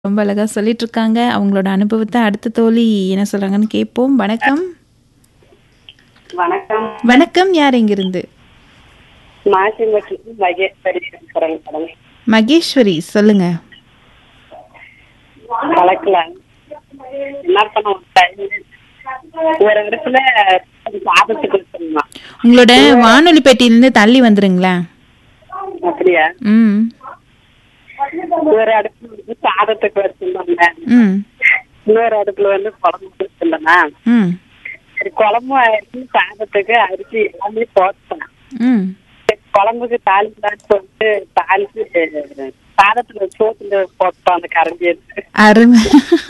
ரொம்ப அழகா சொல்லிட்டு இருக்காங்க. அவங்களோட அனுபவத்த அடுத்த தோழி என்ன சொல்றாங்கன்னு கேட்போம். வணக்கம். வணக்கம் வணக்கம். யார் எங்கிருந்து? மாசிம்பட்டி மகேஸ்வரி பேசுறேங்க மேடம் மகேஸ்வரி சொல்லுங்க. கலக்கலாம் என்ன பண்ண ஒரு time ஒரு இடத்துல சாதத்துக்கு வச்சிருந்தோம் உங்களோட வானொலி பெட்டியிலிருந்து தள்ளி வந்துருங்களேன். அப்படியா ம். ஒரு அடுப்புல வந்து சாதத்துக்கு வச்சிருந்தோங்க ம். இன்னொரு அடுப்புல வந்து குழம்பு வச்சிருந்தோம்னா ம். சரி குழம்பு ஆயிடுச்சு சாதத்துக்கு அரிசி எல்லாமே போட்டேன் ம். சரி, குழம்புக்கு தாளிக்கலாம்னு சொல்லிட்டு தாளிச்சு சாதத்துல சோத்துல போட்டோம் அந்த கரண்டி எடுத்து அருமை.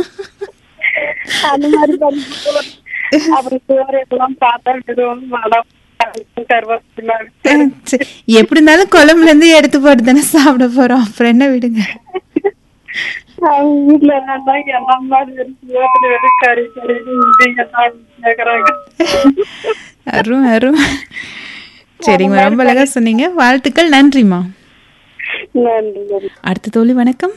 அந்த மாதிரி பண்ணி அப்புறம் சோறு எல்லாம் பார்த்தா விடுவோம் மடம் கருவேப்பிலை சரி, எப்படி இருந்தாலும் குழம்புல இருந்து எடுத்து போட்டு தானே சாப்பிட போறோம். அப்புறம் என்ன விடுங்க. அவங்க வீட்டுல என்னன்னா என்ன மாதிரி வெறும் சோத்துல வெறும் கறி கறி இது எல்லாம் கேக்குறாங்க அருமை அருமை. சரிங்க ரொம்ப அழகா சொன்னீங்க. வாழ்த்துக்கள் நன்றிம்மா. நன்றி நன்றி அடுத்த தோழி வணக்கம்.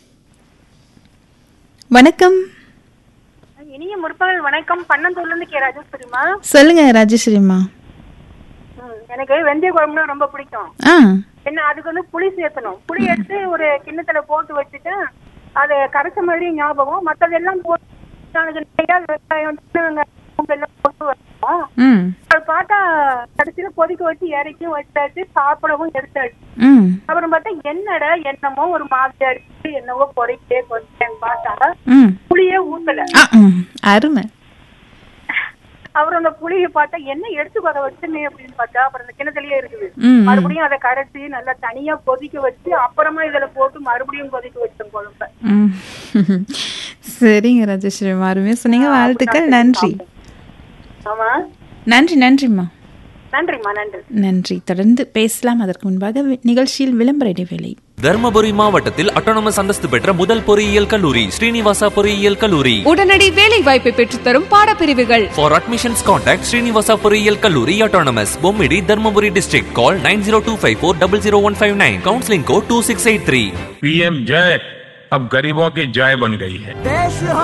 வணக்கம். இனிய முற்பகல் வணக்கம் பன்னந்தூர்ல இருந்து கே ராஜேஸ்வரிமா சொல்லுங்க ராஜேஸ்வரிம்மா. ம், எனக்கு வெந்தய குழம்புனா ரொம்ப பிடிக்கும் ஆ. என்ன அதுக்கு வந்து புளி சேர்த்தணும் புளி எடுத்து ஒரு கிண்ணத்துல போட்டு வச்சுட்டு அது கரைச்ச மாதிரி ஞாபகம் மத்ததெல்லாம் போட்டு அதுக்கு நிறைய வெங்காயம் சின்ன வெங்காயம் பூண்டு எல்லாம் போட்டு வைப்போம் ம். அது பார்த்தா கடைசியில கொதிக்க வச்சு இறக்கியும் வச்சாச்சு சாப்பிடவும் எடுத்தாச்சு ம். அப்புறம் பார்த்தா என்னடா என்னமோ ஒரு மாதிரி அடிச்சு என்னவோ குறைக்கே கொஞ்சம் பார்த்தா ம். புளியே ஊத்தல ஆ, ம். அருமை. அப்புறம் அந்த புளியை பார்த்தா என்ன எடுத்து வர வச்சுனே அப்படின்னு பார்த்தா அப்புறம் அந்த கிணத்துலயே இருக்குது ம். மறுபடியும் அதை கரைச்சி நல்லா தனியா கொதிக்க வச்சு அப்புறமா இதுல போட்டு மறுபடியும் கொதிக்க வச்சோம் குழம்ப ம். சரிங்க ராஜேஸ்வரிம்மா அருமையா சொன்னீங்க வாழ்த்துக்கள் நன்றி ஆமா நன்றி நன்றிம்மா நன்றிம்மா நன்றி நன்றி தொடர்ந்து பேசலாம் அதற்கு முன்பாக வி- நிகழ்ச்சியில் விளம்பர இடைவேளை தர்மபுரி மாவட்டத்தில் அட்டானமஸ் அந்தஸ்து பெற்ற முதல் பொறியியல் கல்லூரி ஸ்ரீனிவாசா பொறியியல் கல்லூரி உடனடி வேலை வாய்ப்பை பெற்றுத்தரும் பாடப்பிரிவுகள் For admissions, contact Srinivasa பொறியியல் கல்லூரி autonomous Bommidi Dharmapuri district. Call 90254 Counseling code 2683. PM जय अब गरीबों की जय बन गई है देश